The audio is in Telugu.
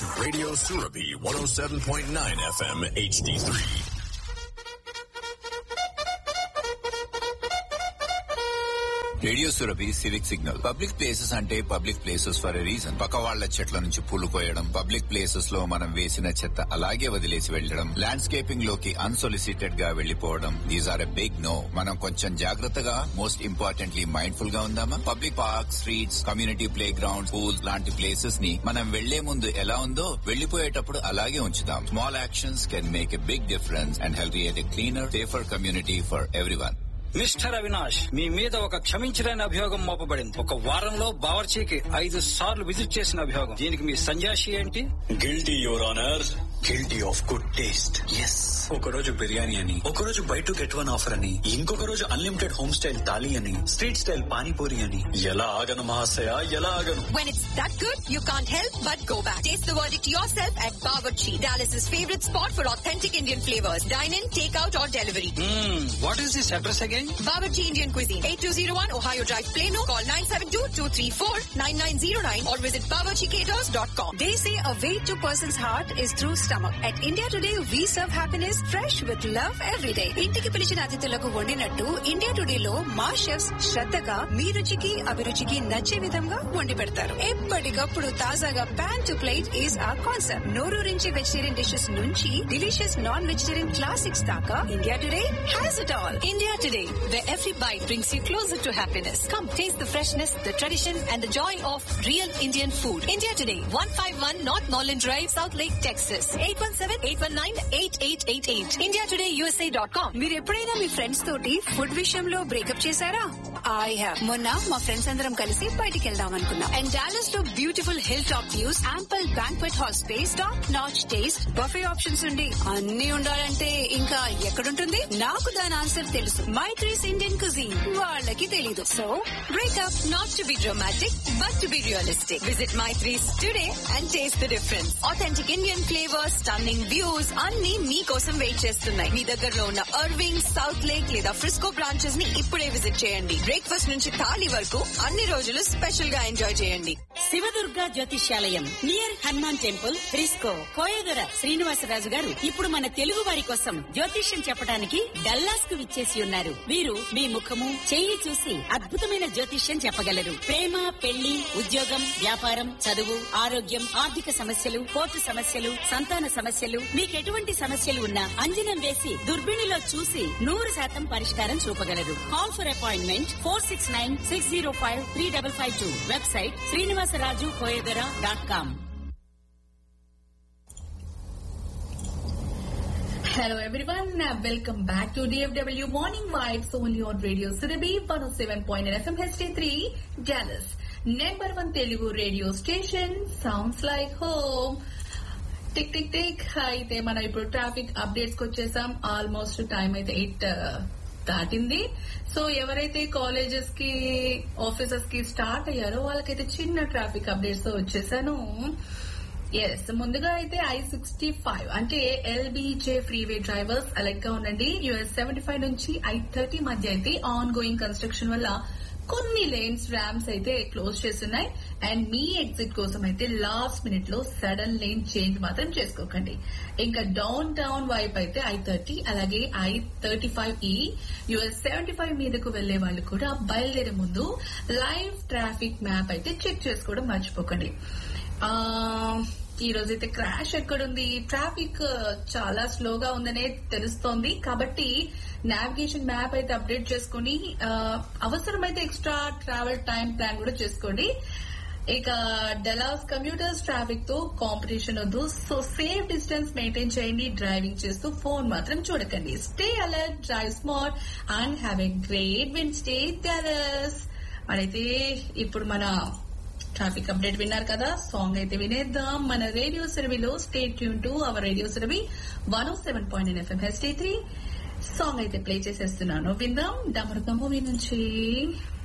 Radio Surabi 107.9 FM HD3. Radio Surabhi civic signal public places అంటే public places for a reason పక్క వాళ్ల చెట్ల నుంచి పూలు కోయడం పబ్లిక్ ప్లేసెస్ లో మనం వేసిన చెత్త అలాగే వదిలేసి వెళ్లడం ల్యాండ్స్కేపింగ్ లోకి అన్సొలిసిటెడ్ గా వెళ్లిపోవడం these are a big no మనం కొంచెం జాగ్రత్తగా మోస్ట్ ఇంపార్టెంట్లీ మైండ్ఫుల్ గా ఉందామా public park streets community playground pool లాంటి ప్లేసెస్ ని మనం వెళ్లే ముందు ఎలా ఉందో వెళ్లిపోయేటప్పుడు అలాగే ఉంచుదాం small actions can make a big difference and help create a cleaner safer community for everyone mister Avinash మీ మీద ఒక క్షమించలేని అభియోగం మోపబడింది ఒక వారంలో బావర్చీకి ఐదు సార్లు విజిట్ చేసిన అభియోగం దీనికి మీ సంజాషి ఏంటి guilty your honour guilty of good taste yes ఒక రోజు బిర్యానీ అని ఒక రోజు buy two get one offer అని ఇంకొక రోజు అన్లిమిటెడ్ హోమ్ స్టైల్ థాలీ అని స్ట్రీట్ స్టైల్ పానీపూరి అని ఎలా ఆగను మహాశయ ఎలా ఆగను When it's that good, you can't help but go back. Taste the verdict yourself at Bawarchi, Dallas's favorite spot for authentic Indian flavors. Dine in, take out or delivery. What is this address again Bawarchi Indian Cuisine, 8201 Ohio Drive, Plano. Call 972-234-9909 or visit bawarchicaters.com. They say a way to person's heart is through stomach. At India Today, we serve happiness fresh with love every day. ఇంటికి పిలిచిన అతిథులకు వండినట్టు ఇండియా టుడే లో మా షెఫ్స్ శ్రద్ధగా మీ రుచికి అభిరుచికి నచ్చే విధంగా వండి పెడతారు ఎప్పటికప్పుడు తాజాగా ప్యాన్ టు ప్లేట్ ఈస్ ఆ కాన్సెప్ట్ నోరూరించి వెజిటేరియన్ డిషెస్ నుంచి డిలీషియస్ నాన్ వెజిటేరియన్ క్లాసిక్స్ దాకా India today has it all India Today, where every bite brings you closer to happiness. Come taste the freshness, the tradition, and the joy of real Indian food. India Today, 151 North Norland Drive, South Lake, Texas. 817-819-8888. IndiaTodayUSA.com. మీరు ఎప్పుడైనా మీ ఫ్రెండ్స్ తోటి ఫుడ్ విషయంలో బ్రేకప్ చేశారా ఐ హావ్ మొన్న మా ఫ్రెండ్స్ అందరం కలిసి బయటికి వెళ్దాం అనుకున్నాం అండ్ డాలస్ లో beautiful hilltop views ample banquet hall space top notch taste buffet options ఉండి అన్ని ఉండాలంటే ఇంకా ఎక్కడుంటుంది నాకు దాని ఆన్సర్ తెలుసు మై త్రీస్ ఇండియన్ కుజీన్ వాళ్ళకి తెలీదు so Breakup not to be dramatic, but to be realistic. Visit My Threes today and taste the difference. Authentic Indian flavors, stunning views, అన్ని మీకోసం వెయిట్ చేస్తున్నాయి మీ దగ్గరలో ఉన్న అర్వింగ్ సౌత్ లేక్ లేదా ఫ్రిస్కో బ్రాంచెస్ ని ఇప్పుడే విజిట్ చేయండి బ్రేక్ఫాస్ట్ నుంచి థాలీ వరకు అన్ని రోజులు స్పెషల్ గా ఎంజాయ్ చేయండి శివదుర్గ జ్యోతిష్యాలయం near Hanuman temple Frisco Koyadora Srinivasaraju గారు ఇప్పుడు మన తెలుగు వారి కోసం జ్యోతిష్యం చెప్పడానికి డల్లాస్ కు విచ్చేసి ఉన్నారు వీరు మీ ముఖము చెయ్యి చూసి అద్భుతమైన జ్యోతిష్యం చెప్పగలరు ప్రేమ పెళ్లి ఉద్యోగం వ్యాపారం చదువు ఆరోగ్యం ఆర్థిక సమస్యలు కోర్టు సమస్యలు సంతాన సమస్యలు మీకెటువంటి సమస్యలు ఉన్నా అంజనం వేసి దుర్బిణిలో చూసి నూరు శాతం పరిష్కారం చూపగలరు call for appointment four six nine six zero five three double five two website Srinivasaraju Koyadora dot com Hello everyone, uh, welcome back to DFW Morning Vibes only on Radio Surabhi 107.9 FM HD3 Dallas. Number one Telugu radio station sounds like home. Tick tick tick అయితే మనం ఇప్పుడు ట్రాఫిక్ అప్డేట్స్ కి వచ్చేసాం ఆల్మోస్ట్ టైం అయితే ఎయిట్ దాటింది సో ఎవరైతే కాలేజెస్ కి ఆఫీసెస్ కి స్టార్ట్ అయ్యారో వాళ్ళకైతే చిన్న ట్రాఫిక్ అప్డేట్స్ తో వచ్చేసాను ఎస్ ముందుగా అయితే ఐ సిక్స్టీ ఫైవ్ అంటే ఎల్బీజే ఫ్రీవే డ్రైవర్స్ అలర్ట్ గా ఉండండి యుఎస్ సెవెంటీ ఫైవ్ నుంచి ఐ థర్టీ మధ్య అయితే ఆన్ గోయింగ్ కన్స్ట్రక్షన్ వల్ల కొన్ని లేన్స్ ర్యామ్స్ అయితే క్లోజ్ చేస్తున్నాయి అండ్ మీ ఎగ్జిట్ కోసం అయితే లాస్ట్ మినిట్ లో సడన్ లేన్ చేంజ్ మాత్రం చేసుకోకండి ఇంకా డౌన్ టౌన్ వైపు అయితే ఐ థర్టీ అలాగే ఐ థర్టీ ఫైవ్ ఈ యుఎస్ సెవెంటీ ఫైవ్ మీదకు వెళ్లే వాళ్ళు కూడా బయలుదేరే ముందు లైవ్ ట్రాఫిక్ మ్యాప్ అయితే చెక్ చేసుకోవడం మర్చిపోకండి ఆ ఈ రోజు అయితే క్రాష్ ఎక్కడుంది ట్రాఫిక్ చాలా స్లోగా ఉందనే తెలుస్తోంది కాబట్టి నావిగేషన్ మ్యాప్ అయితే అప్డేట్ చేసుకుని ఆ, అవసరమైతే ఎక్స్ట్రా ట్రావెల్ టైం ప్లాన్ కూడా చేసుకోండి ఇక డెలాస్ కమ్యూటర్స్ ట్రాఫిక్ తో కాంపిటీషన్ వద్దు సో సేఫ్ డిస్టెన్స్ మెయింటైన్ చేయండి డ్రైవింగ్ చేస్తూ ఫోన్ మాత్రం చూడకండి stay alert drive smart and have a great win stay terrace మరైతే ఇప్పుడు మన ట్రాఫిక్ అప్డేట్ విన్నారు కదా సాంగ్ అయితే వినేద్దాం మన రేడియో సెరవిలో stay tune to our radio Surabhi one seven point FM H three song అయితే ప్లే చేసేస్తున్నాను విందాం డమరుక మూవీ నుంచి